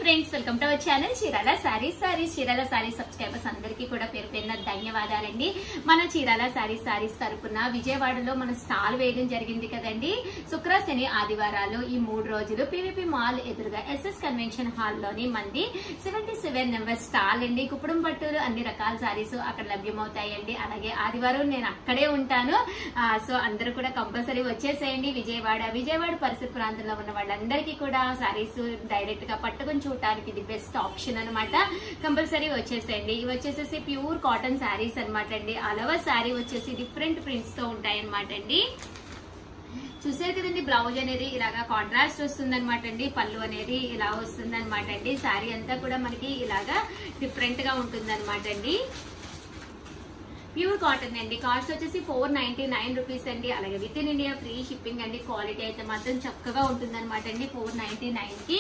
friends welcome to our channel Chirala sarees sarees Chirala sarees subscribers అందరికీ కూడా పేరు పేరున ధన్యవాదాలండి మన చీరాల సారీస్ సారీస్ తరపున విజయవాడలో మన స్టాల్ వేయడం జరిగింది కదండి శుక్ర శని ఆదివారాలు ఈ మూడు రోజులు పీవీపీ మాల్ ఎదురుగా ఎస్ఎస్ కన్వెన్షన్ హాల్ లోని మంది సెవెంటీ సెవెన్ నెంబర్ స్టాల్ అండి కుప్పడం పట్టులు అన్ని రకాల సారీస్ అక్కడ లభ్యమవుతాయండి అలాగే ఆదివారం నేను అక్కడే ఉంటాను ఆ, సో అందరూ కూడా కంపల్సరీ వచ్చేసేయండి విజయవాడ విజయవాడ పరిసర ప్రాంతంలో ఉన్న వాళ్ళందరికీ కూడా సారీస్ డైరెక్ట్ గా పట్టుకొని చూడటానికి ఇది బెస్ట్ ఆప్షన్ అన్నమాట కంపల్సరీ వచ్చేసేయండి ఇవి వచ్చేసేసి ప్యూర్ కాటన్ శారీస్ అనమాట అండి అలవ శారీ వచ్చేసి డిఫరెంట్ ప్రింట్స్ తో ఉంటాయి అనమాట అండి చూసారు కదండి బ్లౌజ్ అనేది ఇలాగా కాంట్రాస్ట్ వస్తుంది అనమాట అండి పళ్ళు అనేది ఇలా వస్తుంది అనమాట అండి శారీ అంతా కూడా మనకి ఇలాగా డిఫరెంట్ గా ఉంటుంది అనమాట అండి ప్యూర్ కాటన్ అండి కాస్ట్ వచ్చేసి ఫోర్ నైన్టీ నైన్ రూపీస్ అండి అలాగే within India free shipping అండి క్వాలిటీ అయితే మాత్రం చక్కగా ఉంటుంది అనమాట అండి ఫోర్ నైన్టీ నైన్ కి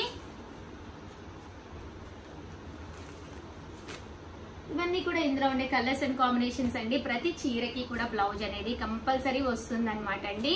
ఇవన్నీ కూడా ఇందులో ఉండే కలర్స్ అండ్ కాంబినేషన్స్ అండి ప్రతి చీరకి కూడా బ్లౌజ్ అనేది కంపల్సరీ వస్తుంది అనమాట అండి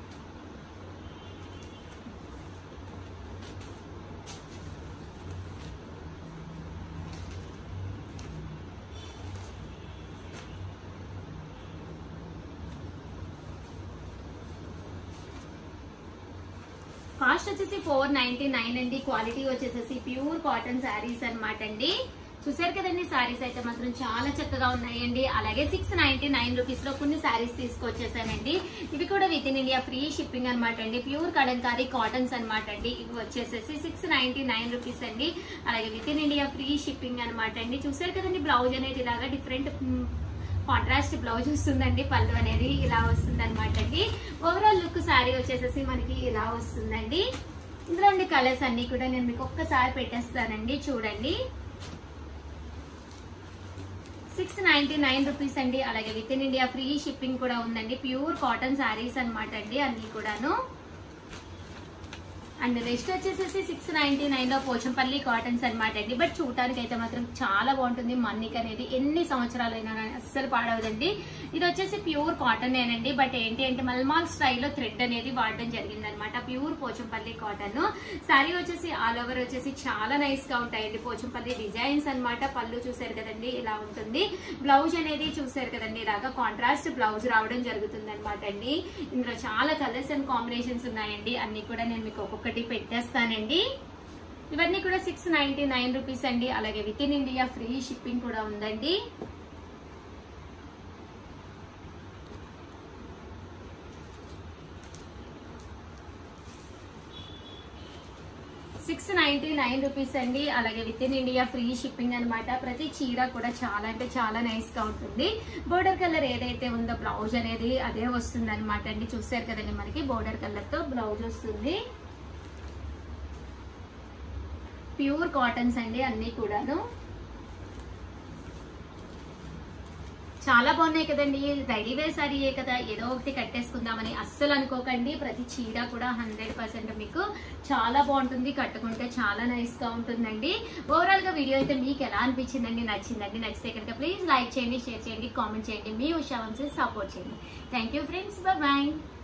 కాస్ట్ వచ్చేసి ఫోర్ నైన్టీ నైన్ అండి క్వాలిటీ వచ్చేసేసి ప్యూర్ కాటన్ శారీస్ అన్నమాట అండి చూసారు కదండి శారీస్ అయితే మాత్రం చాలా చక్కగా ఉన్నాయండి అలాగే సిక్స్ నైన్టీ నైన్ రూపీస్ లో కొన్ని శారీస్ తీసుకొచ్చేసానండి ఇవి కూడా within India free shipping అనమాట అండి ప్యూర్ కడంకారీ కాటన్స్ అనమాట అండి ఇవి వచ్చేసేసి సిక్స్ నైన్టీ నైన్ రూపీస్ అండి అలాగే within India free shipping అనమాట అండి చూసారు కదండి బ్లౌజ్ అనేది ఇలాగా డిఫరెంట్ కాంట్రాస్ట్ బ్లౌజ్ వస్తుందండి పళ్ళు అనేది ఇలా వస్తుంది అనమాట అండి ఓవరాల్ లుక్ శారీ వచ్చేసేసి మనకి ఇలా వస్తుందండి ఇందులో ఉండే కలర్స్ అన్ని కూడా నేను మీకు ఒక్కసారి పెట్టేస్తానండి చూడండి సిక్స్ నైన్టీ నైన్ రూపీస్ అండి అలాగే within India free shipping కూడా ఉందండి ప్యూర్ కాటన్ శారీస్ అనమాట అండి అన్ని కూడాను అండ్ నెక్స్ట్ వచ్చేసేసి సిక్స్ నైన్టీ నైన్ లో పోచంపల్లి కాటన్స్ అనమాట అండి బట్ చూడటానికి అయితే మాత్రం చాలా బాగుంటుంది మన్నిక్ అనేది ఎన్ని సంవత్సరాలైనా కానీ అస్సలు పాడవదండి ఇది వచ్చేసి ప్యూర్ కాటన్ ఏనండి బట్ ఏంటి అంటే మల్మాల్ స్టైల్లో థ్రెడ్ అనేది వాడడం జరిగింది అనమాట ప్యూర్ పోచంపల్లి కాటన్ శారీ వచ్చేసి ఆల్ ఓవర్ వచ్చేసి చాలా నైస్ గా ఉంటాయండి పోచంపల్లి డిజైన్స్ అన్నమాట పళ్ళు చూసారు కదండి ఇలా ఉంటుంది బ్లౌజ్ అనేది చూసారు కదండి ఇలాగా కాంట్రాస్ట్ బ్లౌజ్ రావడం జరుగుతుంది అనమాట అండి ఇందులో చాలా కలర్స్ అండ్ కాంబినేషన్స్ ఉన్నాయండి అన్ని కూడా నేను మీకు ఒక్కొక్కటి పెట్టేస్తానండి ఇవన్నీ కూడా సిక్స్ నైన్టీ నైన్ రూపీస్ అండి అలాగే within India free shipping కూడా ఉందండి సిక్స్ నైన్టీ నైన్ రూపీస్ అండి అలాగే within India free shipping అనమాట ప్రతి చీర కూడా చాలా అంటే చాలా నైస్ గా ఉంటుంది బోర్డర్ కలర్ ఏదైతే ఉందో బ్లౌజ్ అనేది అదే వస్తుంది అనమాట అండి చూసారు కదండి మనకి బోర్డర్ కలర్ తో బ్లౌజ్ వస్తుంది ప్యూర్ కాటన్స్ అండి అన్ని కూడాను చాలా బాగున్నాయి కదండి రెడీ వేర్ సారీయే కదా ఏదో ఒకటి కట్టేసుకుందామని అస్సలు అనుకోకండి ప్రతి చీర కూడా హండ్రెడ్ పర్సెంట్ మీకు చాలా బాగుంటుంది కట్టుకుంటే చాలా నైస్ గా ఉంటుందండి ఓవరాల్ గా వీడియో అయితే మీకు ఎలా అనిపించిందండి నచ్చిందండి నచ్చితే కనుక ప్లీజ్ లైక్ చేయండి షేర్ చేయండి కామెంట్ చేయండి మీ ఉషా వంశీ సపోర్ట్ చేయండి థ్యాంక్ యూ ఫ్రెండ్స్ బాయ్